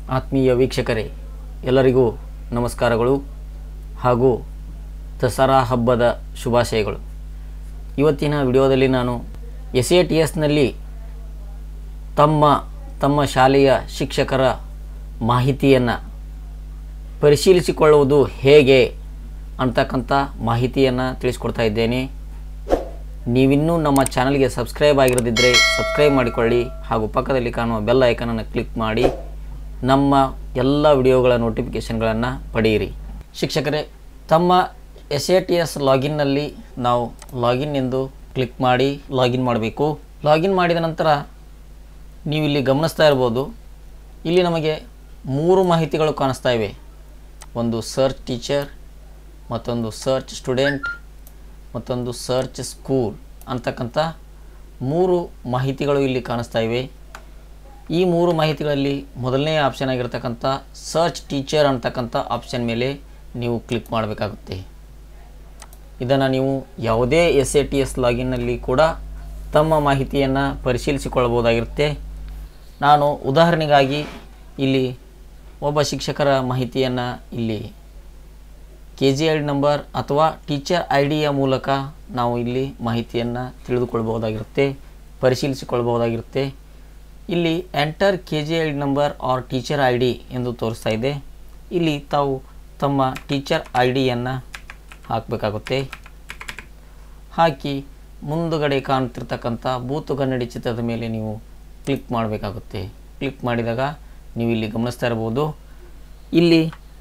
ಆತ್ಮೀಯ ವೀಕ್ಷಕರೇ ಎಲ್ಲರಿಗೂ ನಮಸ್ಕಾರಗಳು ಹಾಗೂ ದಸರಾ ಹಬ್ಬದ ಶುಭಾಶಯಗಳು ಇವತ್ತಿನ ವಿಡಿಯೋದಲ್ಲಿ ನಾನು ಎಸ್ ಎ ಟಿ ಎಸ್ನಲ್ಲಿ ತಮ್ಮ ತಮ್ಮ ಶಾಲೆಯ ಶಿಕ್ಷಕರ ಮಾಹಿತಿಯನ್ನು ಪರಿಶೀಲಿಸಿಕೊಳ್ಳುವುದು ಹೇಗೆ ಅಂತಕ್ಕಂಥ ಮಾಹಿತಿಯನ್ನು ತಿಳಿಸ್ಕೊಡ್ತಾ ಇದ್ದೇನೆ ನೀವಿನ್ನೂ ನಮ್ಮ ಚಾನಲ್ಗೆ ಸಬ್ಸ್ಕ್ರೈಬ್ ಆಗಿರದಿದ್ದರೆ ಸಬ್ಸ್ಕ್ರೈಬ್ ಮಾಡಿಕೊಳ್ಳಿ ಹಾಗೂ ಪಕ್ಕದಲ್ಲಿ ಕಾಣುವ ಬೆಲ್ ಐಕನನ್ನು ಕ್ಲಿಕ್ ಮಾಡಿ ನಮ್ಮ ಎಲ್ಲ ವಿಡಿಯೋಗಳ ನೋಟಿಫಿಕೇಷನ್ಗಳನ್ನು ಪಡೆಯಿರಿ ಶಿಕ್ಷಕರೇ ತಮ್ಮ ಎಸ್ ಎ ಟಿ ಎಸ್ ಲಾಗಿನ್ನಲ್ಲಿ ನಾವು ಲಾಗಿನ್ ಎಂದು ಕ್ಲಿಕ್ ಮಾಡಿ ಲಾಗಿನ್ ಮಾಡಬೇಕು ಲಾಗಿನ್ ಮಾಡಿದ ನಂತರ ನೀವು ಇಲ್ಲಿ ಗಮನಿಸ್ತಾ ಇರ್ಬೋದು ಇಲ್ಲಿ ನಮಗೆ ಮೂರು ಮಾಹಿತಿಗಳು ಕಾಣಿಸ್ತಾ ಇವೆ ಒಂದು ಸರ್ಚ್ ಟೀಚರ್ ಮತ್ತೊಂದು ಸರ್ಚ್ ಸ್ಟೂಡೆಂಟ್ ಮತ್ತೊಂದು ಸರ್ಚ್ ಸ್ಕೂಲ್ ಅಂತಕ್ಕಂಥ ಮೂರು ಮಾಹಿತಿಗಳು ಇಲ್ಲಿ ಕಾಣಿಸ್ತಾ ಇವೆ ಈ ಮೂರು ಮಾಹಿತಿಗಳಲ್ಲಿ ಮೊದಲನೇ ಆಪ್ಷನ್ ಆಗಿರ್ತಕ್ಕಂಥ ಸರ್ಚ್ ಟೀಚರ್ ಅಂತಕ್ಕಂಥ ಆಪ್ಷನ್ ಮೇಲೆ ನೀವು ಕ್ಲಿಕ್ ಮಾಡಬೇಕಾಗುತ್ತೆ ಇದನ್ನು ನೀವು ಯಾವುದೇ ಎಸ್ ಎ ಟಿ ಎಸ್ ಲಾಗಿನ್ನಲ್ಲಿ ಕೂಡ ತಮ್ಮ ಮಾಹಿತಿಯನ್ನು ಪರಿಶೀಲಿಸಿಕೊಳ್ಳಬಹುದಾಗಿರುತ್ತೆ ನಾನು ಉದಾಹರಣೆಗಾಗಿ ಇಲ್ಲಿ ಒಬ್ಬ ಶಿಕ್ಷಕರ ಮಾಹಿತಿಯನ್ನು ಇಲ್ಲಿ K G I D number ಅಥವಾ ಟೀಚರ್ ಐ ಡಿಯ ಮೂಲಕ ನಾವು ಇಲ್ಲಿ ಮಾಹಿತಿಯನ್ನು ತಿಳಿದುಕೊಳ್ಬಹುದಾಗಿರುತ್ತೆ ಪರಿಶೀಲಿಸಿಕೊಳ್ಬಹುದಾಗಿರುತ್ತೆ ಇಲ್ಲಿ enter K G I D number or teacher I D ಎಂದು ತೋರಿಸ್ತಾ ಇದೆ ಇಲ್ಲಿ ತಾವು ತಮ್ಮ ಟೀಚರ್ ಐ ಡಿಯನ್ನು ಹಾಕಬೇಕಾಗುತ್ತೆ ಹಾಕಿ ಮುಂದುಗಡೆ ಕಾಣ್ತಿರ್ತಕ್ಕಂಥ ಬೂತು ಕನ್ನಡಿ ಚಿತ್ರದ ಮೇಲೆ ನೀವು ಕ್ಲಿಕ್ ಮಾಡಬೇಕಾಗುತ್ತೆ ಕ್ಲಿಕ್ ಮಾಡಿದಾಗ ನೀವು ಇಲ್ಲಿ ಗಮನಿಸ್ತಾ ಇರ್ಬೋದು ಇಲ್ಲಿ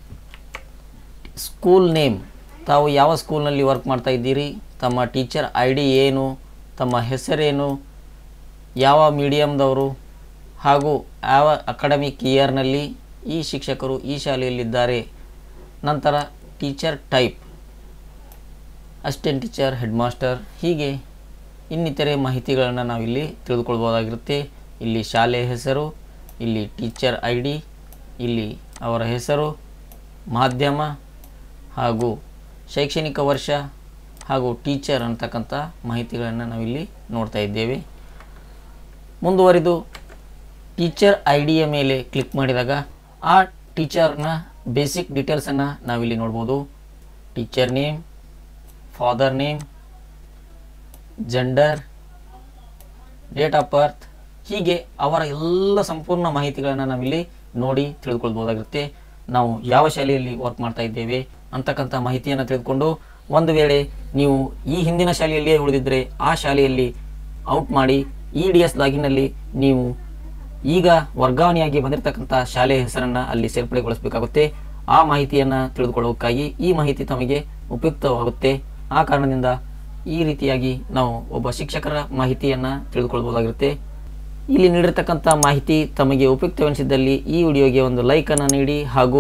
ಸ್ಕೂಲ್ ನೇಮ್ ತಾವು ಯಾವ ಸ್ಕೂಲ್ನಲ್ಲಿ ವರ್ಕ್ ಮಾಡ್ತಾ ಇದ್ದೀರಿ ತಮ್ಮ ಟೀಚರ್ ಐ ಡಿ ಏನು ತಮ್ಮ ಹೆಸರೇನು ಯಾವ ಮೀಡಿಯಮ್ದವರು ಹಾಗೂ ಯಾವ ಅಕಾಡೆಮಿಕ್ ಇಯರ್ನಲ್ಲಿ ಈ ಶಿಕ್ಷಕರು ಈ ಶಾಲೆಯಲ್ಲಿದ್ದಾರೆ ನಂತರ teacher type assistant teacher head master ಹೀಗೆ ಇನ್ನಿತರೆ ಮಾಹಿತಿಗಳನ್ನು ನಾವಿಲ್ಲಿ ತಿಳಿದುಕೊಳ್ಬೋದಾಗಿರುತ್ತೆ ಇಲ್ಲಿ ಶಾಲೆಯ ಹೆಸರು ಇಲ್ಲಿ ಟೀಚರ್ ಐ ಡಿ ಇಲ್ಲಿ ಅವರ ಹೆಸರು ಮಾಧ್ಯಮ ಹಾಗೂ ಶೈಕ್ಷಣಿಕ ವರ್ಷ ಹಾಗೂ ಟೀಚರ್ ಅಂತಕ್ಕಂಥ ಮಾಹಿತಿಗಳನ್ನು ನಾವಿಲ್ಲಿ ನೋಡ್ತಾ ಇದ್ದೇವೆ ಮುಂದುವರಿದು ಟೀಚರ್ ಐ ಡಿಯ ಮೇಲೆ ಕ್ಲಿಕ್ ಮಾಡಿದಾಗ ಆ ಟೀಚರ್ನ ಬೇಸಿಕ್ ಡೀಟೇಲ್ಸನ್ನು ನಾವಿಲ್ಲಿ ನೋಡ್ಬೋದು teacher name father name gender date of birth ಹೀಗೆ ಅವರ ಎಲ್ಲ ಸಂಪೂರ್ಣ ಮಾಹಿತಿಗಳನ್ನು ನಾವಿಲ್ಲಿ ನೋಡಿ ತಿಳಿದುಕೊಳ್ಬೋದಾಗಿರುತ್ತೆ ನಾವು ಯಾವ ಶಾಲೆಯಲ್ಲಿ ವರ್ಕ್ ಮಾಡ್ತಾ ಇದ್ದೇವೆ ಅಂತಕ್ಕಂಥ ಮಾಹಿತಿಯನ್ನು ತಿಳಿದುಕೊಂಡು ಒಂದು ವೇಳೆ ನೀವು ಈ ಹಿಂದಿನ ಶಾಲೆಯಲ್ಲಿಯೇ ಉಳಿದಿದ್ದರೆ ಆ ಶಾಲೆಯಲ್ಲಿ ಔಟ್ ಮಾಡಿ ಇ ಡಿ ಎಸ್ ಲಾಗಿನ್ನಲ್ಲಿ ನೀವು ಈಗ ವರ್ಗಾವಣೆಯಾಗಿ ಬಂದಿರತಕ್ಕಂಥ ಶಾಲೆಯ ಹೆಸರನ್ನು ಅಲ್ಲಿ ಸೇರ್ಪಡೆಗೊಳಿಸಬೇಕಾಗುತ್ತೆ ಆ ಮಾಹಿತಿಯನ್ನು ತಿಳಿದುಕೊಳ್ಳೋಕ್ಕಾಗಿ ಈ ಮಾಹಿತಿ ತಮಗೆ ಉಪಯುಕ್ತವಾಗುತ್ತೆ ಆ ಕಾರಣದಿಂದ ಈ ರೀತಿಯಾಗಿ ನಾವು ಒಬ್ಬ ಶಿಕ್ಷಕರ ಮಾಹಿತಿಯನ್ನು ತಿಳಿದುಕೊಳ್ಬೋದಾಗಿರುತ್ತೆ ಇಲ್ಲಿ ನೀಡಿರ್ತಕ್ಕಂಥ ಮಾಹಿತಿ ತಮಗೆ ಉಪಯುಕ್ತವೆನಿಸಿದ್ದಲ್ಲಿ ಈ ವಿಡಿಯೋಗೆ ಒಂದು ಲೈಕನ್ನು ನೀಡಿ ಹಾಗೂ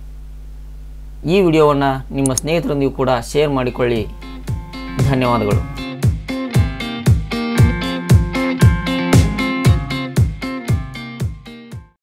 ಈ ವಿಡಿಯೋವನ್ನು ನಿಮ್ಮ ಸ್ನೇಹಿತರೊಂದಿಗೂ ಕೂಡ ಶೇರ್ ಮಾಡಿಕೊಳ್ಳಿ ಧನ್ಯವಾದಗಳು